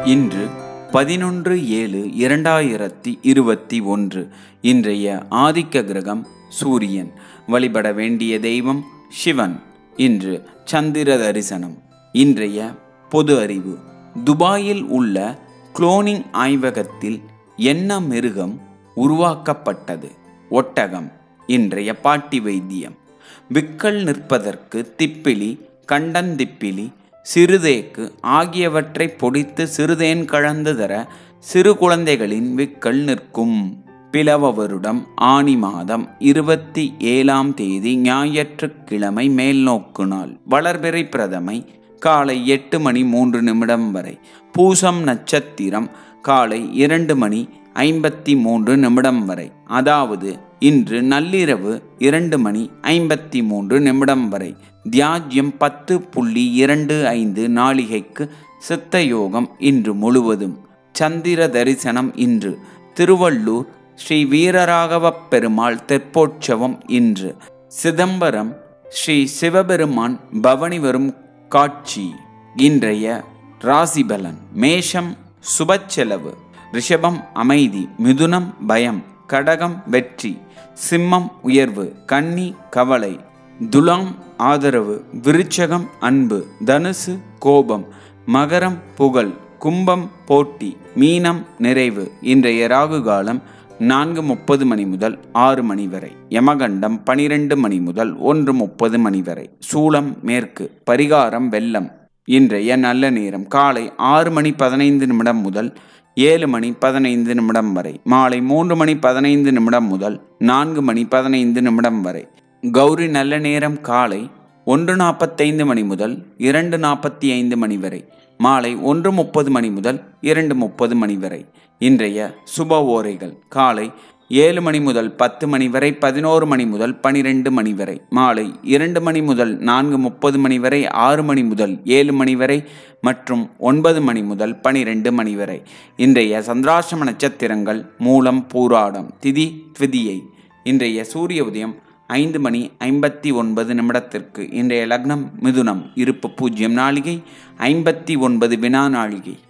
இன்று பதினொன்று ஏழு இரண்டாயிரத்தி இருபத்தி ஒன்று இன்றைய ஆதிக்க கிரகம் சூரியன் வழிபட வேண்டிய தெய்வம் சிவன் இன்று சந்திர தரிசனம் இன்றைய பொது அறிவு துபாயில் உள்ள குளோனிங் ஆய்வகத்தில் என்ன மிருகம் உருவாக்கப்பட்டது ஒட்டகம் இன்றைய பாட்டி வைத்தியம் விக்கல் நிற்பதற்கு திப்பிலி கண்டந்திப்பிலி சிறுதேக்கு ஆகியவற்றை பொடித்து சிறுதேன் கலந்து தர சிறு குழந்தைகளின் விக்கல் நிற்கும் பிளவ வருடம் ஆனி மாதம் இருபத்தி ஏழாம் தேதி ஞாயிற்றுக்கிழமை மேல் நோக்கு நாள் வளர்பிறை பிரதமை காலை எட்டு மணி மூன்று நிமிடம் வரை பூசம் நட்சத்திரம் காலை இரண்டு மணி ஐம்பத்தி மூன்று நிமிடம் வரை அதாவது இன்று நள்ளிரவு இரண்டு மணி ஐம்பத்தி மூன்று நிமிடம் வரை தியாஜ்யம் பத்து புள்ளி இரண்டு ஐந்து நாளிகைக்கு சித்த யோகம் இன்று முழுவதும் சந்திர தரிசனம் இன்று திருவள்ளூர் ஸ்ரீ வீரராகவப் பெருமாள் தெற்போற்சவம் இன்று சிதம்பரம் ஸ்ரீ சிவபெருமான் பவனி வரும் காட்சி இன்றைய ராசிபலன் மேஷம் சுபச்செலவு ரிஷபம் அமைதி மிதுனம் பயம் கடகம் வெற்றி சிம்மம் உயர்வு கன்னி கவலை துலாம் ஆதரவு விருச்சகம் அன்பு தனுசு கோபம் மகரம் புகழ் கும்பம் போட்டி மீனம் நிறைவு இன்றைய ராகு காலம் நான்கு முப்பது மணி முதல் ஆறு மணி வரை யமகண்டம் பனிரெண்டு மணி முதல் ஒன்று முப்பது மணி வரை சூளம் மேற்கு பரிகாரம் வெள்ளம் இன்றைய நல்ல நேரம் காலை ஆறு மணி பதினைந்து நிமிடம் முதல் ஏழு மணி பதினைந்து நிமிடம் வரை மாலை மூன்று மணி பதினைந்து நிமிடம் முதல் நான்கு மணி பதினைந்து நிமிடம் வரை கௌரி நல்ல நேரம் காலை ஒன்று நாற்பத்தைந்து மணி முதல் இரண்டு நாற்பத்தி ஐந்து மணி வரை மாலை ஒன்று முப்பது மணி முதல் இரண்டு முப்பது மணி வரை இன்றைய சுப ஓரைகள் காலை ஏழு மணி முதல் பத்து மணி வரை பதினோரு மணி முதல் பனிரெண்டு மணி வரை மாலை இரண்டு மணி முதல் நான்கு முப்பது மணி வரை ஆறு மணி முதல் ஏழு மணி வரை மற்றும் ஒன்பது மணி முதல் பனிரெண்டு மணி வரை இன்றைய சந்திராசிரம நட்சத்திரங்கள் மூலம் பூராடம் திதி த்விதியை இன்றைய சூரிய உதயம் ஐந்து மணி ஐம்பத்தி ஒன்பது நிமிடத்திற்கு இன்றைய லக்னம் மிதுனம் இருப்பு பூஜ்ஜியம் நாளிகை ஐம்பத்தி ஒன்பது வினா நாளிகை